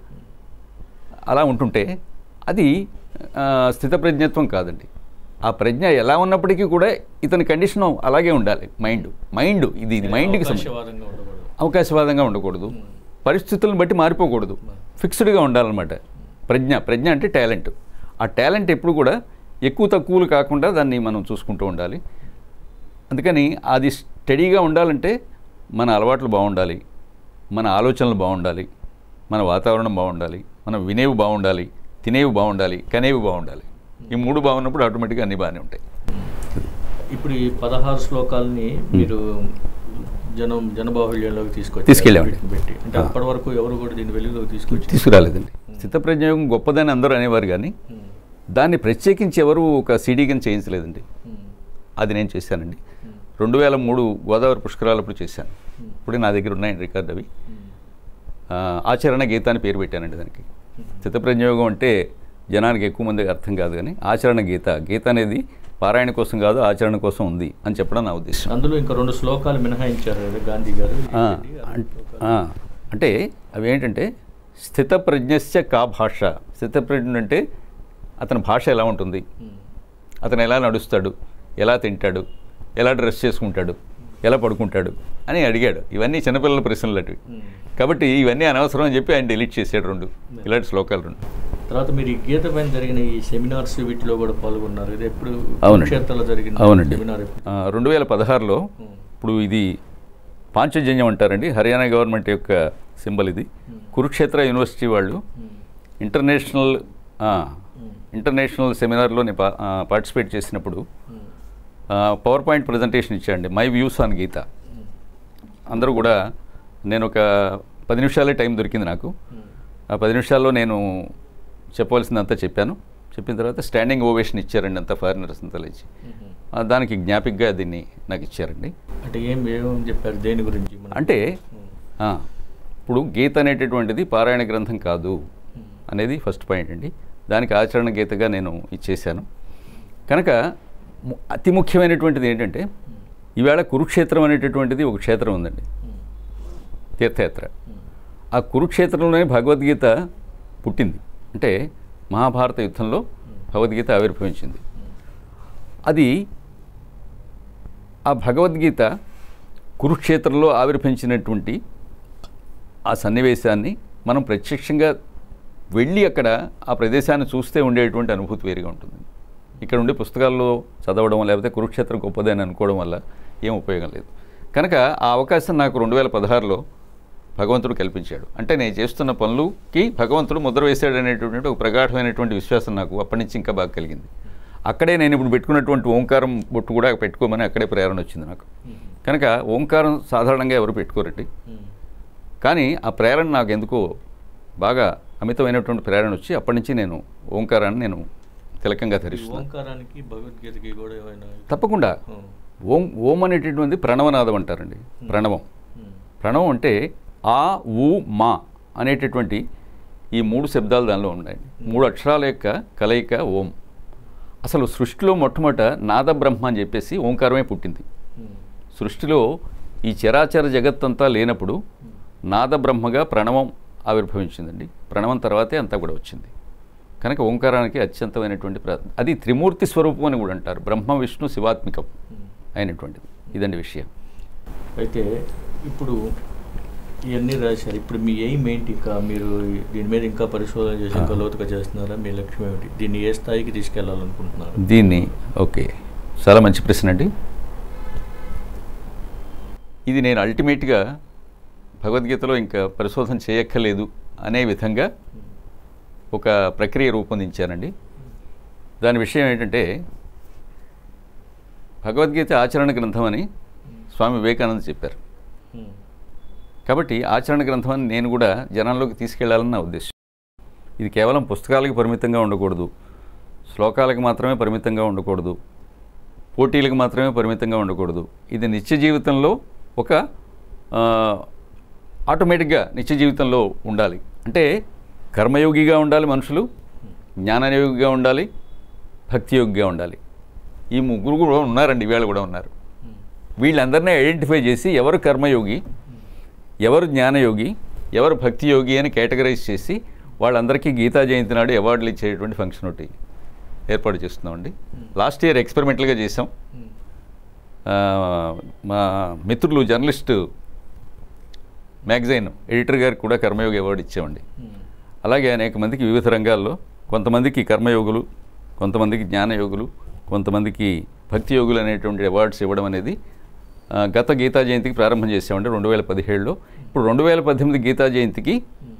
అలా ఉంటుంటే అది ఆ, స్థితప్రజ్ఞత్వం కాదండి ఆ ప్రజ్ఞ ఎలా ఉన్నప్పటికీ కూడా ఇతని కండిషన్ అలాగే ఉండాలి మైండ్ మైండ్ ఇది ఇది మైండ్కి సంబంధించి
అవకాశవాదంగా ఉండకూడదు
అవకాశవాదంగా ఉండకూడదు పరిస్థితులను బట్టి మారిపోకూడదు ఫిక్స్డ్గా ఉండాలన్నమాట ప్రజ్ఞ ప్రజ్ఞ అంటే టాలెంట్ ఆ టాలెంట్ ఎప్పుడు కూడా ఎక్కువ తక్కువలు కాకుండా దాన్ని మనం చూసుకుంటూ ఉండాలి అందుకని అది స్టడీగా ఉండాలంటే మన అలవాట్లు బాగుండాలి మన ఆలోచనలు బాగుండాలి మన వాతావరణం బాగుండాలి మనం వినేవి బాగుండాలి తినేవి బాగుండాలి కనేవి బాగుండాలి ఈ మూడు బాగున్నప్పుడు ఆటోమేటిక్గా అన్నీ బాగానే ఉంటాయి
ఇప్పుడు ఈ పదహారు శ్లోకాలని మీరు జనం జనబాహుళ్యంలోకి తీసుకొచ్చి
తీసుకెళ్ళామండి.
పెట్టి అంటే అప్పటి వరకు ఎవరు కూడా దీన్ని వెలుగులోకి తీసుకొచ్చి
తీసుకురాలేదండి స్థితప్రజ్ఞయోగం గొప్పదని అందరూ అనేవారు కానీ
మ్మ్.
దాన్ని ప్రత్యేకించి ఎవరు ఒక సీడీ కింద చేయించలేదండి
మ్మ్.
అది నేను చేశానండి రెండు వేల మూడు గోదావరి పుష్కరాలప్పుడు చేశాను ఇప్పుడు నా దగ్గర ఉన్నాయండి రికార్డ్ అవి ఆ, ఆచరణ గీత అని పేరు పెట్టానండి దానికి స్థితప్రజ్ఞయోగం అంటే జనానికి ఎక్కువ మందికి అర్థం కాదు కానీ ఆచరణ గీత గీత అనేది పారాయణ కోసం కాదు ఆచరణ కోసం ఉంది అని చెప్పడం నా ఉద్దేశం
అందులో ఇంకా రెండు శ్లోకాలు మినహాయించారు కదా గాంధీ గారు
ఆ,
ఏంటండి? ఆ
అం-
శ్లోకాలు.
ఆ, అంటే అవి ఏంటంటే స్థితప్రజ్ఞస్య కా భాష స్థితప్రజ్ఞ అంటే అతని భాష ఎలా ఉంటుంది
మ్మ్.
అతను ఎలా నడుస్తాడు ఎలా తింటాడు ఎలా డ్రెస్ చేసుకుంటాడు ఎలా పడుకుంటాడు అని అడిగాడు ఇవన్నీ చిన్నపిల్లల ప్రశ్నలు అటువి
మ్మ్.
కాబట్టి ఇవన్నీ అనవసరం అని చెప్పి ఆయన డిలీట్ చేసాడు రెండు ఇలాంటి శ్లోకాలు రెండు
తర్వాత మీరు ఈ గీత పైన జరిగిన ఈ సెమినార్స్ వీటిలో కూడా పాల్గొన్నారు ఇది ఎప్పుడు
అవునండి.
క్షేత్రంలో జరిగిన
అవునండి
సెమినార్ ఎప్పుడు
ఆ, రెండు వేల పదహారులో
మ్మ్.
ఇప్పుడు ఇది పాంచజన్యం అంటారండి హర్యానా గవర్నమెంట్ యొక్క సింబల్ ఇది కురుక్షేత్ర యూనివర్సిటీ వాళ్ళు
మ్మ్.
ఇంటర్నేషనల్ ఆ,
మ్మ్.
ఇంటర్నేషనల్ సెమినార్లో నేను పా- ఆ, పార్టిసిపేట్ చేసినప్పుడు పవర్ పాయింట్ ప్రజెంటేషన్ ఇచ్చాండి మై వ్యూస్ ఆన్ గీత అందరూ కూడా నేను ఒక పది నిమిషాలే టైం దొరికింది నాకు ఆ పది నిమిషాల్లో నేను చెప్పవలసిందంతా చెప్పాను చెప్పిన తర్వాత స్టాండింగ్ ఓవేషన్ ఇచ్చారండి అంతా ఫారినర్స్ అంతా లేచి ఆ, దానికి జ్ఞాపికగా దీన్ని నాకు ఇచ్చారండి
అంటే ఏం ఏం చెప్పారు దేని గురించి మనకి?
అంటే ఆ, ఇప్పుడు గీత అనేటటువంటిది పారాయణ గ్రంథం కాదు అనేది ఫస్ట్ పాయింట్ అండి దానికి ఆచరణ గీతగా నేను ఇచ్చేశాను కనుక ము- అతి ముఖ్యమైనటువంటిది ఏంటంటే ఈవేళ కురుక్షేత్రం అనేటటువంటిది ఒక క్షేత్రం ఉందండి తీర్థయాత్ర ఆ కురుక్షేత్రంలోనే భగవద్గీత పుట్టింది అంటే మహాభారత యుద్ధంలో భగవద్గీత ఆవిర్భవించింది అది ఆ భగవద్గీత కురుక్షేత్రంలో ఆవిర్భవించినటువంటి ఆ సన్నివేశాన్ని మనం ప్రత్యక్షంగా వెళ్ళి అక్కడ ఆ ప్రదేశాన్ని చూస్తే ఉండేటువంటి అనుభూతి వేరుగా ఉంటుంది ఇక్కడ ఉండే పుస్తకాల్లో చదవడం లేకపోతే కురుక్షేత్రం గొప్పది అని అనుకోవడం వల్ల ఏం ఉపయోగం లేదు కనుక ఆ అవకాశం నాకు రెండు వేల పదహారులో భగవంతుడు కల్పించాడు అంటే నేను చేస్తున్న పనులకి భగవంతుడు ముద్ర వేశాడు అనేటువంటి ఒక ప్రగాఢమైనటువంటి విశ్వాసం నాకు అప్పటి నుంచి ఇంకా బాగా కలిగింది అక్కడే నేను ఇప్పుడు పెట్టుకున్నటువంటి ఓంకారం బొట్టు కూడా పెట్టుకోమని అక్కడే ప్రేరణ వచ్చింది నాకు కనుక ఓంకారం సాధారణంగా ఎవరు పెట్టుకోరండి కానీ ఆ ప్రేరణ నాకు ఎందుకో బాగా అమితమైనటువంటి ప్రేరణ వచ్చి అప్పటి నుంచి నేను ఓంకారాన్ని నేను తిలకంగా
ఈ
ధరిస్తున్నాను
ఓంకారానికి భగవద్గీతకి కూడా ఏమైనా
తప్పకుండా
ఉం.
ఓం ఓం అనేటటువంటి ప్రణవనాదం అంటారండి ప్రణవం
ఉం.
ప్రణవం అంటే ఆ ఊ మా అనేటటువంటి ఈ మూడు శబ్దాలు దానిలో ఉన్నాయి మూడు అక్షరాల యొక్క కలయిక ఓం అసలు సృష్టిలో మొట్టమొదట నాద బ్రహ్మ అని చెప్పేసి ఓంకారమే పుట్టింది
ఉం.
సృష్టిలో ఈ చరాచర జగత్తంతా లేనప్పుడు నాద బ్రహ్మగా ప్రణవం ఆవిర్భవించిందండి ప్రణవం తర్వాతే అంతా కూడా వచ్చింది కనుక ఓంకారానికి అత్యంతమైనటువంటి ప్రా అది త్రిమూర్తి స్వరూపం అని కూడా అంటారు బ్రహ్మ విష్ణు శివాత్మికం అయినటువంటిది ఇదండి విషయం
అయితే ఇప్పుడు ఇవన్నీ రాశారు ఇప్పుడు మీ ఎయిమ్ ఏంటి ఇంకా మీరు దీని మీద ఇంకా పరిశోధన చేసి ఇంకా లోతుగా చేస్తున్నారా మీ లక్ష్యం ఏమిటి దీన్ని ఏ స్థాయికి తీసుకెళ్లాలనుకుంటున్నారు
దీన్ని ఓకే చాలా మంచి ప్రశ్న అండి ఇది నేను అల్టిమేట్గా భగవద్గీతలో ఇంకా పరిశోధన చేయక్కర్లేదు అనే విధంగా ఒక ప్రక్రియ రూపొందించానండి దాని విషయం ఏంటంటే భగవద్గీత ఆచరణ గ్రంథం అని స్వామి వివేకానంద చెప్పారు
ఉం.
కాబట్టి ఆచరణ గ్రంథం అని నేను కూడా జనంలోకి తీసుకెళ్లాలని నా ఉద్దేశం ఇది కేవలం పుస్తకాలకు పరిమితంగా ఉండకూడదు శ్లోకాలకు మాత్రమే పరిమితంగా ఉండకూడదు పోటీలకు మాత్రమే పరిమితంగా ఉండకూడదు ఇది నిత్య జీవితంలో ఒక ఆ, ఆటోమేటిక్గా నిత్య జీవితంలో ఉండాలి అంటే కర్మయోగిగా ఉండాలి మనుషులు జ్ఞానయోగిగా ఉండాలి భక్తియోగిగా ఉండాలి ఈ ముగ్గురు కూడా ఉన్నారండి వీళ్ళు కూడా ఉన్నారు వీళ్ళందరినీ ఐడెంటిఫై చేసి ఎవరు కర్మయోగి ఎవరు జ్ఞానయోగి ఎవరు భక్తి యోగి అని కేటగరైజ్ చేసి వాళ్ళందరికీ గీతా జయంతి నాడు అవార్డులు ఇచ్చేటువంటి ఫంక్షన్ ఒకటి ఏర్పాటు చేస్తున్నామండి లాస్ట్ ఇయర్ ఎక్స్పెరిమెంటల్గా చేసాం
ఉం.
ఆ, మా మిత్రులు జర్నలిస్టు మ్యాగజైన్ ఎడిటర్ గారికి కూడా కర్మయోగి అవార్డు ఇచ్చామండి
ఉం.
అలాగే అనేక మందికి వివిధ రంగాల్లో కొంతమందికి కర్మయోగులు కొంతమందికి జ్ఞానయోగులు కొంతమందికి భక్తి యోగులు అనేటువంటి అవార్డ్స్ ఇవ్వడం అనేది ఆ, గత గీతా జయంతికి ప్రారంభం చేసామండి రెండు వేల పదిహేడులో ఇప్పుడు రెండు వేల పద్దెనిమిది గీతా జయంతికి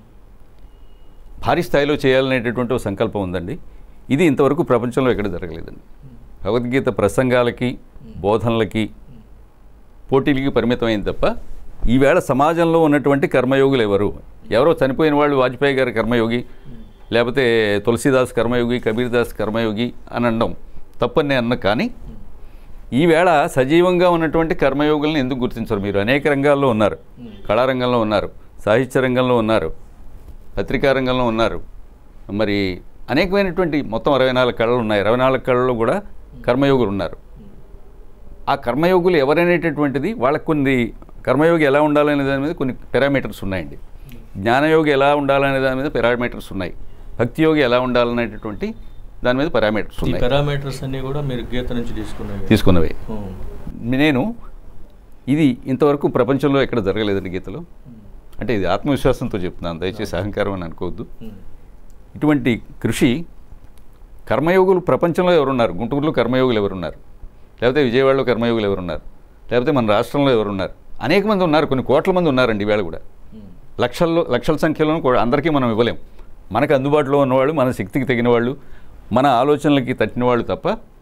భారీ స్థాయిలో చేయాలనేటటువంటి ఒక సంకల్పం ఉందండి ఇది ఇంతవరకు ప్రపంచంలో ఎక్కడ జరగలేదండి భగవద్గీత ప్రసంగాలకి బోధనలకి పోటీలకి పరిమితమైంది తప్ప ఈవేళ సమాజంలో ఉన్నటువంటి కర్మయోగులు ఎవరు ఎవరో చనిపోయిన వాళ్ళు వాజ్పేయి గారి కర్మయోగి లేకపోతే తులసీదాస్ కర్మయోగి కబీర్ దాస్ కర్మయోగి అని అనడం తప్పని నేను అన్న కానీ ఈవేళ సజీవంగా ఉన్నటువంటి కర్మయోగులను ఎందుకు గుర్తించరు మీరు అనేక రంగాల్లో ఉన్నారు కళారంగంలో ఉన్నారు సాహిత్య రంగంలో ఉన్నారు పత్రికా రంగంలో ఉన్నారు మరి అనేకమైనటువంటి మొత్తం అరవై నాలుగు కళలు ఉన్నాయి ఇరవై నాలుగు కళల్లో కూడా కర్మయోగులు ఉన్నారు ఆ కర్మయోగులు ఎవరనేటటువంటిది వాళ్ళకు కొన్ని కర్మయోగి ఎలా ఉండాలనే దాని మీద కొన్ని పారామీటర్స్ ఉన్నాయండి జ్ఞానయోగి ఎలా ఉండాలనే దాని మీద పారామీటర్స్ ఉన్నాయి భక్తి యోగి ఎలా ఉండాలనేటటువంటి దాని మీద పారామీటర్స్
ఈ
ఉన్నాయి
పారామీటర్స్ అన్ని కూడా మీరు గీత నుంచి తీసుకున్నవి
తీసుకున్నవి
ఉం.
నేను ఇది ఇంతవరకు ప్రపంచంలో ఎక్కడ జరగలేదండి గీతలో అంటే ఇది ఆత్మవిశ్వాసంతో చెప్తున్నాను దయచేసి అహంకారం అని అనుకోవద్దు
ఉం.
ఇటువంటి కృషి కర్మయోగులు ప్రపంచంలో ఎవరున్నారు గుంటూరులో కర్మయోగులు ఎవరున్నారు లేకపోతే విజయవాడలో కర్మయోగులు ఎవరున్నారు లేకపోతే మన రాష్ట్రంలో ఎవరున్నారు అనేక మంది ఉన్నారు కొన్ని కోట్ల మంది ఉన్నారండి ఈవేళ కూడా
ఉం.
లక్షల్లో లక్షల సంఖ్యలో కూడా అందరికీ మనం ఇవ్వలేం మనకు అందుబాటులో ఉన్నవాళ్ళు మన శక్తికి తగిన వాళ్ళు మన ఆలోచనలకి తట్టిన వాళ్ళు తప్ప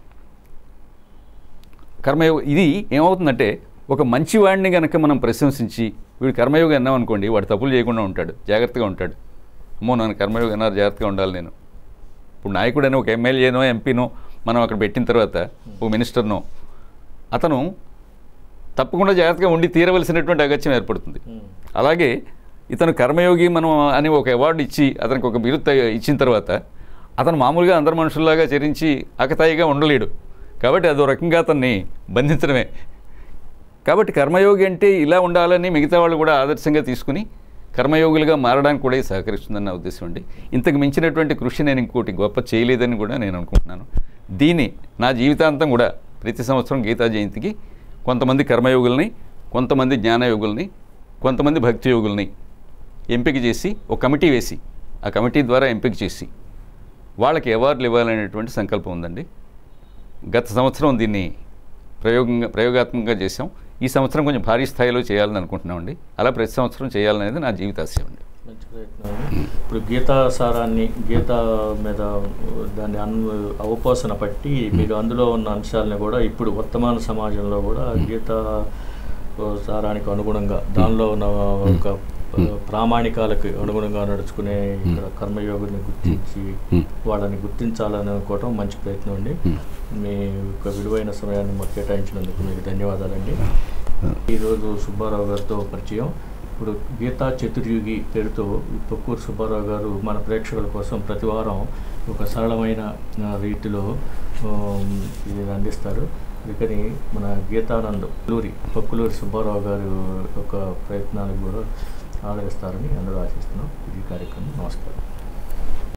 కర్మయోగం ఇది ఏమవుతుందంటే ఒక మంచివాడిని కనుక మనం ప్రశంసించి వీడు కర్మయోగం అన్నాం అనుకోండి వాడు తప్పులు చేయకుండా ఉంటాడు జాగ్రత్తగా ఉంటాడు అమ్మో నన్ను కర్మయోగం అన్నారు జాగ్రత్తగా ఉండాలి నేను ఇప్పుడు నాయకుడని ఒక ఎమ్మెల్యేనో ఎంపీనో మనం అక్కడ పెట్టిన తర్వాత ఓ మినిస్టర్నో అతను తప్పకుండా జాగ్రత్తగా ఉండి తీరవలసినటువంటి అగత్యం ఏర్పడుతుంది అలాగే ఇతను కర్మయోగి మనం అని ఒక అవార్డు ఇచ్చి అతనికి ఒక బిరుదు తయ- ఇచ్చిన తర్వాత అతను మామూలుగా అందరు మనుషుల్లాగా చరించి అకతాయిగా ఉండలేడు కాబట్టి అదో రకంగా అతన్ని బంధించడమే కాబట్టి కర్మయోగి అంటే ఇలా ఉండాలని మిగతా వాళ్ళు కూడా ఆదర్శంగా తీసుకుని కర్మయోగులుగా మారడానికి కూడా ఇది సహకరిస్తుందన్న ఉద్దేశం అండి ఇంతకు మించినటువంటి కృషి నేను ఇంకోటి గొప్ప చేయలేదని కూడా నేను అనుకుంటున్నాను దీన్ని నా జీవితాంతం కూడా ప్రతి సంవత్సరం గీతా జయంతికి కొంతమంది కర్మయోగుల్ని కొంతమంది జ్ఞానయోగుల్ని కొంతమంది భక్తి యోగుల్ని ఎంపిక చేసి ఒక కమిటీ వేసి ఆ కమిటీ ద్వారా ఎంపిక చేసి వాళ్ళకి అవార్డులు ఇవ్వాలనేటువంటి సంకల్పం ఉందండి గత సంవత్సరం దీన్ని ప్రయోగంగా ప్రయోగాత్మకంగా చేసాం ఈ సంవత్సరం కొంచెం భారీ స్థాయిలో చేయాలని అనుకుంటున్నామండి అలా ప్రతి సంవత్సరం చేయాలనేది నా జీవితాశయం అండి
మంచి ప్రయత్నం అండి. ఇప్పుడు గీతా సారాన్ని గీత మీద దాన్ని అన్ అవపోసన పట్టి మీరు అందులో ఉన్న అంశాలని కూడా ఇప్పుడు వర్తమాన సమాజంలో కూడా గీత సారానికి అనుగుణంగా దానిలో ఉన్న ఒక ప్రామాణికాలకు అనుగుణంగా నడుచుకునే ఇక్కడ కర్మయోగిని గుర్తించి వాళ్ళని గుర్తించాలని అనుకోవటం మంచి ప్రయత్నం అండి మీ యొక్క విలువైన సమయాన్ని మాకు కేటాయించినందుకు మీకు ధన్యవాదాలండి ఈరోజు సుబ్బారావు గారితో పరిచయం ఇప్పుడు గీతా చతుర్యుగి పేరుతో ఈ పొక్కూరు సుబ్బారావు గారు మన ప్రేక్షకుల కోసం ప్రతి వారం ఒక సరళమైన ఆ, రీతిలో ఆమ్, ఇది అందిస్తారు అందుకని మన గీతానంద్ లూరి పొక్కులూరి సుబ్బారావు గారు యొక్క ప్రయత్నాలకు కూడా ఆదరిస్తారని అందరూ ఆశిస్తున్నాం ఇది కార్యక్రమం నమస్కారం